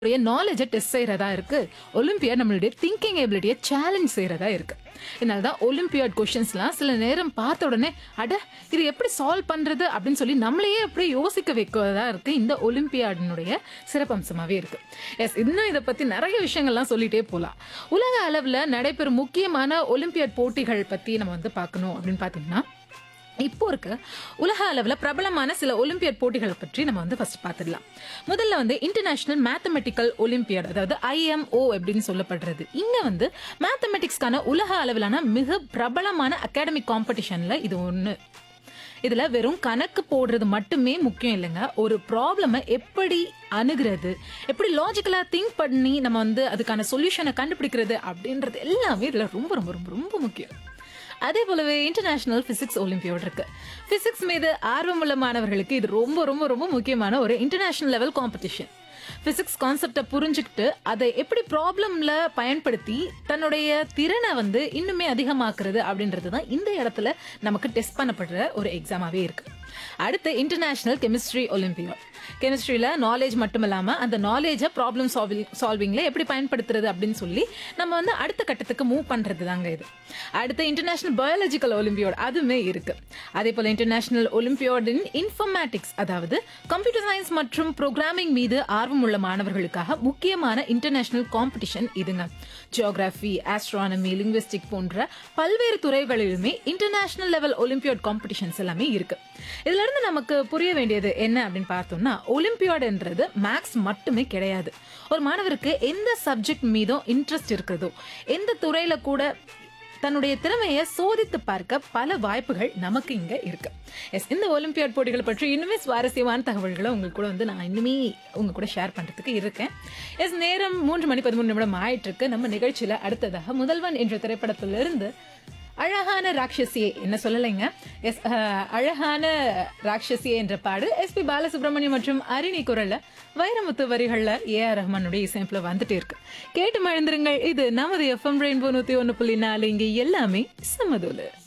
நாலேஜை டெஸ்ட் செய்யறதா இருக்கு ஒலிம்பியாட் நம்மளுடைய திங்கிங் எபிலிட்டியை சேலஞ்ச் செய்யறதா இருக்கு இதனால தான் ஒலிம்பியாட் கொஷின்ஸ்லாம் சில நேரம் பார்த்த உடனே அட இது எப்படி சால்வ் பண்றது அப்படின்னு சொல்லி நம்மளையே அப்படியே யோசிக்க வைக்கிறதா இருக்கு இந்த ஒலிம்பியாடினுடைய சிறப்பம்சமாவே இருக்கு எஸ் இன்னும் இதை பத்தி நிறைய விஷயங்கள்லாம் சொல்லிட்டே போலாம் உலக அளவில் நடைபெறும் முக்கியமான ஒலிம்பியாட் போட்டிகள் பத்தி நம்ம வந்து பார்க்கணும் அப்படின்னு பார்த்தீங்கன்னா இப்போ இருக்க உலக அளவில் பிரபலமான சில ஒலிம்பியாட் போட்டிகளை பற்றி நம்ம வந்து ஃபர்ஸ்ட் பார்த்துடலாம் முதல்ல வந்து இன்டர்நேஷனல் மேத்தமெட்டிக்கல் ஒலிம்பியாட் அதாவது ஐஎம்ஓ அப்படின்னு சொல்லப்படுறது இங்க வந்து மேத்தமெட்டிக்ஸ்க்கான உலக அளவிலான மிக பிரபலமான அகாடமிக் காம்படிஷன்ல இது ஒன்று இதுல வெறும் கணக்கு போடுறது மட்டுமே முக்கியம் இல்லைங்க ஒரு ப்ராப்ளமை எப்படி அணுகிறது எப்படி லாஜிக்கலா திங்க் பண்ணி நம்ம வந்து அதுக்கான சொல்யூஷனை கண்டுபிடிக்கிறது அப்படின்றது எல்லாமே இதுல ரொம்ப ரொம்ப ரொம்ப ரொம்ப முக்கியம் அதே போலவே இன்டர்நேஷனல் பிசிக்ஸ் ஒலிம்பியாட் இருக்கு பிசிக்ஸ் மீது ஆர்வமுள்ள மாணவர்களுக்கு இது ரொம்ப ரொம்ப ரொம்ப முக்கியமான ஒரு இன்டர்நேஷனல் லெவல் காம்படிஷன் பிசிக்ஸ் கான்செப்டை புரிஞ்சுக்கிட்டு அதை எப்படி ப்ராப்ளம்ல பயன்படுத்தி தன்னுடைய திறனை வந்து இன்னுமே அதிகமாக்குறது அப்படின்றது தான் இந்த இடத்துல நமக்கு டெஸ்ட் பண்ணப்படுற ஒரு எக்ஸாமாவே இருக்கு அடுத்து இன்டர்நேஷனல் கெமிஸ்ட்ரி ஒலிம்பியாட் கெமிஸ்ட்ரியில் நாலேஜ் மட்டும் இல்லாமல் அந்த நாலேஜை ப்ராப்ளம் சால்விங் சால்விங்கில் எப்படி பயன்படுத்துறது அப்படின்னு சொல்லி நம்ம வந்து அடுத்த கட்டத்துக்கு மூவ் பண்ணுறது தாங்க இது அடுத்து இன்டர்நேஷனல் பயாலஜிக்கல் ஒலிம்பியாட் அதுவுமே இருக்கு அதே போல் இன்டர்நேஷனல் ஒலிம்பியாட் இன் இன்ஃபர்மேட்டிக்ஸ் அதாவது கம்ப்யூட்டர் சயின்ஸ் மற்றும் ப்ரோக்ராமிங் மீது ஆர்வம் உள்ள மாணவர்களுக்காக முக்கியமான இன்டர்நேஷனல் காம்படிஷன் இதுங்க ஜியோகிராஃபி ஆஸ்ட்ரானமி லிங்குவிஸ்டிக் போன்ற பல்வேறு துறைகளிலுமே இன்டர்நேஷனல் லெவல் ஒலிம்பியாட் காம்படிஷன்ஸ் எல்லாமே இருக்கு இதுல இருந்து நமக்கு புரிய வேண்டியது என்ன அப்படின்னு பார்த்தோம்னா ஒலிம்பியாடுன்றது மேக்ஸ் மட்டுமே கிடையாது ஒரு மாணவருக்கு எந்த சப்ஜெக்ட் மீதும் இன்ட்ரெஸ்ட் இருக்கிறதோ எந்த துறையில கூட தன்னுடைய திறமையை சோதித்து பார்க்க பல வாய்ப்புகள் நமக்கு இங்க இருக்கு எஸ் இந்த ஒலிம்பியாட் போட்டிகள் பற்றி இன்னுமே சுவாரஸ்யமான தகவல்களை உங்களுக்கு கூட வந்து நான் இன்னுமே உங்க கூட ஷேர் பண்றதுக்கு இருக்கேன் எஸ் நேரம் மூன்று மணி பதிமூணு நிமிடம் ஆயிட்டு இருக்கு நம்ம நிகழ்ச்சியில அடுத்ததாக முதல்வன் என்ற திரைப்படத்திலிருந்து அழகான ராட்சசியே என்ன சொல்லலைங்க எஸ் அஹ், அழகான ராட்சசியே என்ற பாடல் எஸ்பி பாலசுப்ரமணியம் மற்றும் அரிணி குரல்ல வைரமுத்து வரிகள்ல ஏ ஆர் ரஹ்மானுடைய இசையமைப்புல வந்துட்டே இருக்கு கேட்டு மழுந்திருங்கள் இது நமது எஃப்எம் ரெயின்போ நூத்தி ஒன்னு புள்ளி நாலு இங்க எல்லாமே சமதூலு